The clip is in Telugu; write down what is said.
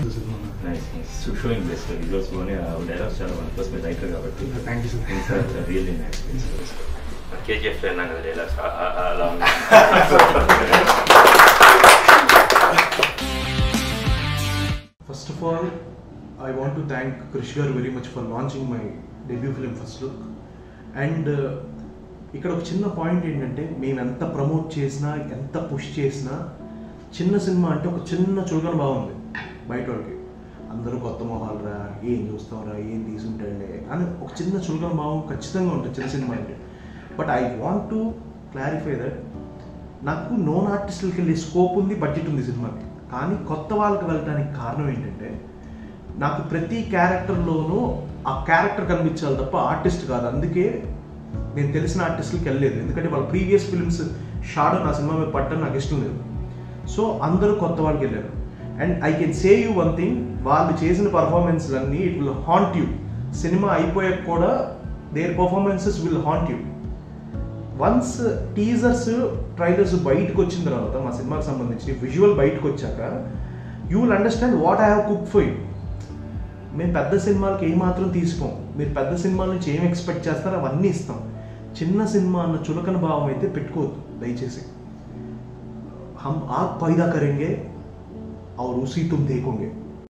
nice nice showing best visuals బాగున్నాయి ఆ డైలాగ్స్ చాలా బాగున్నాయి ప్లస్ మీరు రైటర్ కాబట్టి thank you sir really nice KGF అన్నా కదా డైలాగ్స్ అలా ఉన్నాయి first of all I want to thank Krish garu very much for launching my debut film first look and ఇక్కడ ఒక చిన్న పాయింట్ ఏంటంటే మేము ఎంత ప్రమోట్ చేసినా ఎంత పుష్ చేసినా చిన్న సినిమా అంటే ఒక చిన్న చులకన బాగుంది బయట వాళ్ళకి అందరూ కొత్త మొహాలు రా ఏం చూస్తావురా ఏం తీసుంటాడులే అని ఒక చిన్న చులకన భావం ఖచ్చితంగా ఉంటుంది చిన్న సినిమా అంటే but I want to clarify that నాకు నోన్ ఆర్టిస్టులకి వెళ్ళే స్కోప్ ఉంది బడ్జెట్ ఉంది సినిమాకి కానీ కొత్త వాళ్ళకి వెళ్ళడానికి కారణం ఏంటంటే నాకు ప్రతి క్యారెక్టర్లోనూ ఆ క్యారెక్టర్ కనిపించాలి తప్ప ఆర్టిస్ట్ కాదు అందుకే నేను తెలిసిన ఆర్టిస్టులకి వెళ్ళలేదు ఎందుకంటే వాళ్ళ ప్రీవియస్ ఫిల్మ్స్ షాడో నా సినిమా మీద పట్టడం నాకు ఇష్టం లేదు సో అందరూ కొత్త వాళ్ళకి వెళ్ళారు and I can say you one thing వాళ్ళు చేసిన పర్ఫార్మెన్స్లన్నీ ఇట్ విల్ హాంట్ యూ సినిమా అయిపోయాక కూడా their performances will haunt you once teasers trailers బయటకు వచ్చిన తర్వాత మా సినిమాకి సంబంధించి విజువల్ బయటకు వచ్చాక you will understand what I have cook for you మేము పెద్ద సినిమాలకి ఏమాత్రం తీసుకోం మీరు పెద్ద సినిమాల నుంచి ఏం ఎక్స్పెక్ట్ చేస్తారో అవన్నీ ఇస్తాం చిన్న సినిమా అన్న చులకన భావం అయితే పెట్టుకోవద్దు దయచేసి हम आग पैदा करेंगे और उसी तुम देखोगे